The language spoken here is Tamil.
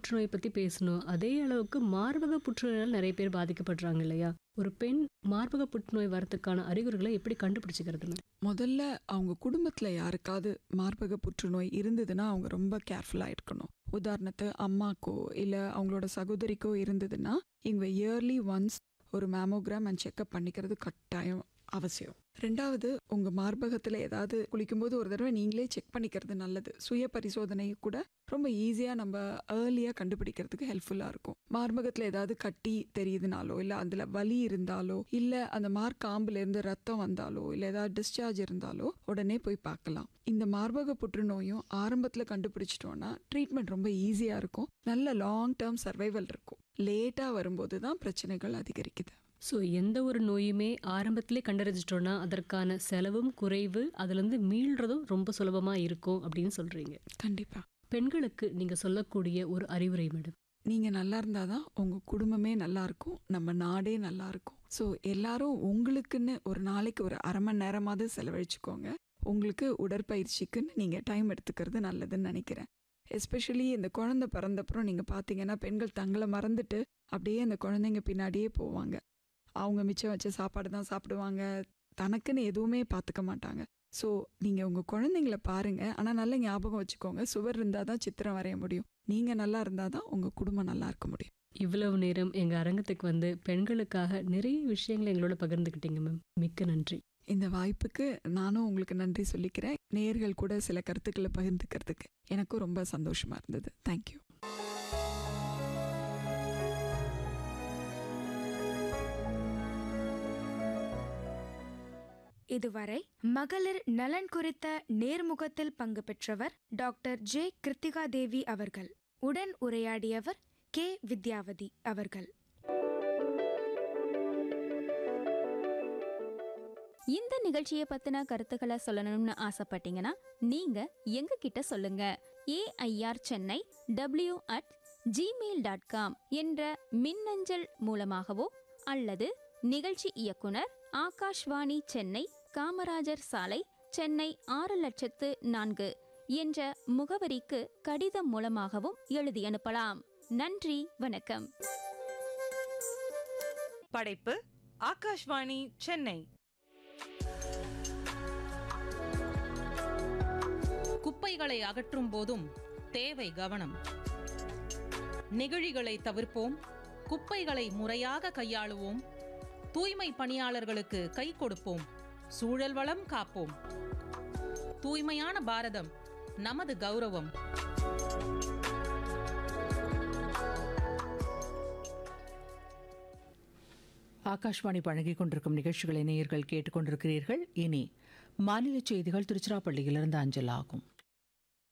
புற்றுநோய் பத்தி பேசணும் அதே அளவுக்கு மார்பக புற்றுநோயால் நிறைய பேர் பாதிக்கப்படுறாங்க இல்லையா ஒரு பெண் மார்பக புற்றுநோய் வரதுக்கான அறிகுறிகளை எப்படி கண்டுபிடிச்சிக்கிறது மேம் முதல்ல அவங்க குடும்பத்தில் யாருக்காவது மார்பக புற்றுநோய் இருந்ததுன்னா அவங்க ரொம்ப கேர்ஃபுல்லாக இருக்கணும் உதாரணத்து அம்மாக்கோ இல்லை அவங்களோட சகோதரிக்கோ இருந்ததுன்னா இவங்க இயர்லி ஒன்ஸ் ஒரு மேமோகிராம் அண்ட் செக்அப் பண்ணிக்கிறது கட்டாயம் அவசியம் ரெண்டாவது உங்கள் மார்பகத்தில் ஏதாவது குளிக்கும்போது ஒரு தடவை நீங்களே செக் பண்ணிக்கிறது நல்லது சுய பரிசோதனை கூட ரொம்ப ஈஸியாக நம்ம ஏர்லியாக கண்டுபிடிக்கிறதுக்கு ஹெல்ப்ஃபுல்லாக இருக்கும் மார்பகத்தில் ஏதாவது கட்டி தெரியுதுனாலோ இல்லை அதில் வலி இருந்தாலோ இல்லை அந்த மார்க் காம்புலேருந்து ரத்தம் வந்தாலோ இல்லை ஏதாவது டிஸ்சார்ஜ் இருந்தாலோ உடனே போய் பார்க்கலாம் இந்த மார்பக புற்றுநோயும் ஆரம்பத்தில் கண்டுபிடிச்சிட்டோன்னா ட்ரீட்மெண்ட் ரொம்ப ஈஸியாக இருக்கும் நல்ல லாங் டேர்ம் சர்வைவல் இருக்கும் லேட்டாக வரும்போது தான் பிரச்சனைகள் அதிகரிக்குது ஸோ எந்த ஒரு நோயுமே ஆரம்பத்திலே கண்டறிஞ்சிட்டோம்னா அதற்கான செலவும் குறைவு அதுலேருந்து மீள்றதும் ரொம்ப சுலபமா இருக்கும் அப்படின்னு சொல்றீங்க கண்டிப்பாக பெண்களுக்கு நீங்க சொல்லக்கூடிய ஒரு அறிவுரை மேடம் நீங்கள் நல்லா இருந்தால் தான் உங்கள் குடும்பமே நல்லா இருக்கும் நம்ம நாடே நல்லா இருக்கும் ஸோ எல்லாரும் உங்களுக்குன்னு ஒரு நாளைக்கு ஒரு அரை மணி நேரமாவது செலவழிச்சுக்கோங்க உங்களுக்கு உடற்பயிற்சிக்குன்னு நீங்கள் டைம் எடுத்துக்கிறது நல்லதுன்னு நினைக்கிறேன் எஸ்பெஷலி இந்த குழந்தை பிறந்தப்புறம் நீங்கள் பார்த்தீங்கன்னா பெண்கள் தங்களை மறந்துட்டு அப்படியே அந்த குழந்தைங்க பின்னாடியே போவாங்க அவங்க மிச்சம் வச்ச சாப்பாடு தான் சாப்பிடுவாங்க தனக்குன்னு எதுவுமே பார்த்துக்க மாட்டாங்க ஸோ நீங்கள் உங்கள் குழந்தைங்கள பாருங்கள் ஆனால் நல்ல ஞாபகம் வச்சுக்கோங்க சுவர் இருந்தால் தான் சித்திரம் வரைய முடியும் நீங்கள் நல்லா இருந்தால் தான் உங்கள் குடும்பம் நல்லா இருக்க முடியும் இவ்வளவு நேரம் எங்க அரங்கத்துக்கு வந்து பெண்களுக்காக நிறைய விஷயங்களை எங்களோட பகிர்ந்துக்கிட்டீங்க மேம் மிக்க நன்றி இந்த வாய்ப்புக்கு நானும் உங்களுக்கு நன்றி சொல்லிக்கிறேன் நேர்கள் கூட சில கருத்துக்களை பகிர்ந்துக்கிறதுக்கு எனக்கும் ரொம்ப சந்தோஷமா இருந்தது தேங்க்யூ இதுவரை மகளிர் நலன் குறித்த நேர்முகத்தில் பங்கு பெற்றவர் டாக்டர் ஜே கிருத்திகா தேவி அவர்கள் உடன் உரையாடியவர் கே வித்யாவதி அவர்கள் இந்த நிகழ்ச்சியை பத்தின கருத்துக்களை சொல்லணும்னு ஆசைப்பட்டீங்கன்னா நீங்க எங்க கிட்ட சொல்லுங்க AIR Chennai W at Gmail dot com என்ற மின்னஞ்சல் மூலமாகவோ அல்லது நிகழ்ச்சி இயக்குனர் ஆகாஷ்வாணி சென்னை காமராஜர் சாலை சென்னை ஆறு லட்சத்து நான்கு என்ற முகவரிக்கு கடிதம் மூலமாகவும் எழுதி அனுப்பலாம் நன்றி வணக்கம் படைப்பு ஆகாஷ்வாணி சென்னை குப்பைகளை அகற்றும் போதும் தேவை கவனம் நெகிழிகளை தவிர்ப்போம் குப்பைகளை முறையாக கையாளுவோம் தூய்மை பணியாளர்களுக்கு கை கொடுப்போம் சூழல் வளம் காப்போம் தூய்மையான பாரதம் நமது கௌரவம் ஆகாஷ்வாணி வழங்கிக் கொண்டிருக்கும் நிகழ்ச்சிகளை நேயர்கள் கேட்டுக்கொண்டிருக்கிறீர்கள் இனி மாநில செய்திகள் திருச்சிராப்பள்ளியிலிருந்து அஞ்சல் ஆகும்